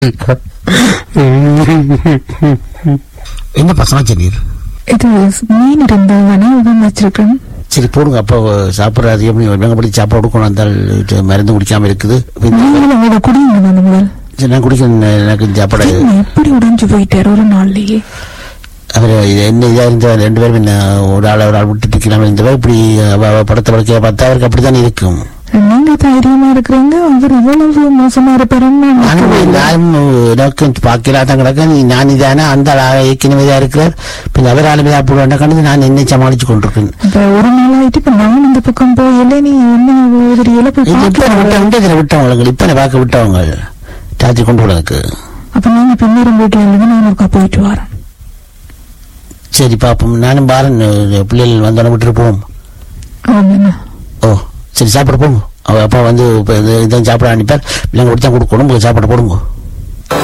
என்னப்பா சமைச்ச நீர் இது மீன் இருந்த வனவுடன் வச்சிருக்கேன் சரி போடுங்க அப்போ சாப்பிட்ற அதிகம் வெங்கப்படி சாப்பாடு கொண்டு வந்தால் இது மருந்து குடிக்காம இருக்குது நீங்களும் உங்களோட குடிங்க நான் முதல் சரி, நான் குடிக்க எனக்கு சாப்பாடு என்ன எப்படி உடைஞ்சு போயிட்டாரு ஒரு நாள்லயே அவர் இது என்ன இதாக இருந்த ரெண்டு பேரும் என்ன ஒரு ஆள் ஒரு ஆள் விட்டுட்டு இருக்கலாம் இருந்தவ இப்படி அவ அவ படத்தை படக்கைய பார்த்தா அவருக்கு அப்படித்தானே இருக்கும் நீங்க தைரியமா இருக்கிறீங்க அவர் இவ்வளவு மோசமா இருப்பாருன்னு நான் நானும் நினைக்கவே இல்லை. நானும் எனக்கு பார்க்கல தான் கிடக்க நீ நான் இதானே அந்த ஆள் ஏற்கனவே தான் இருக்கிறார் இப்போ அவர் ஆளுமே சாப்பிடுவேன் கண்டு நான் என்ன சமாளிச்சு கொண்டிருக்கேன் இப்ப ஒரு நாள் ஆயிட்டு இப்ப நான் இந்த பக்கம் போயில நீ என்ன தெரியல போய் இது இப்ப பார்க்க விட்ட விட்டதில் விட்டவங்க இப்ப நான் பார்க்க விட்டவங்க சாத்தி கொண்டு விடக்கு அப்ப நீங்க பின்னரும் வீட்டுல இருந்து நான் ஒருக்கா போயிட்டு வரேன் சரி பாப்போம் நானும் பாரன் பிள்ளைகள் வந்தோடனே விட்டுட்டு போவோம் ஆமாண்ணா ஓ சரி சாப்பிட போங்க அவ அப்பா வந்து இப்போ இது இதான் சாப்பிட அனுப்பார் பிள்ளைங்க கொடுத்தா கொடுக்கணும் உங்களுக்கு சாப்பாடு போடுங்க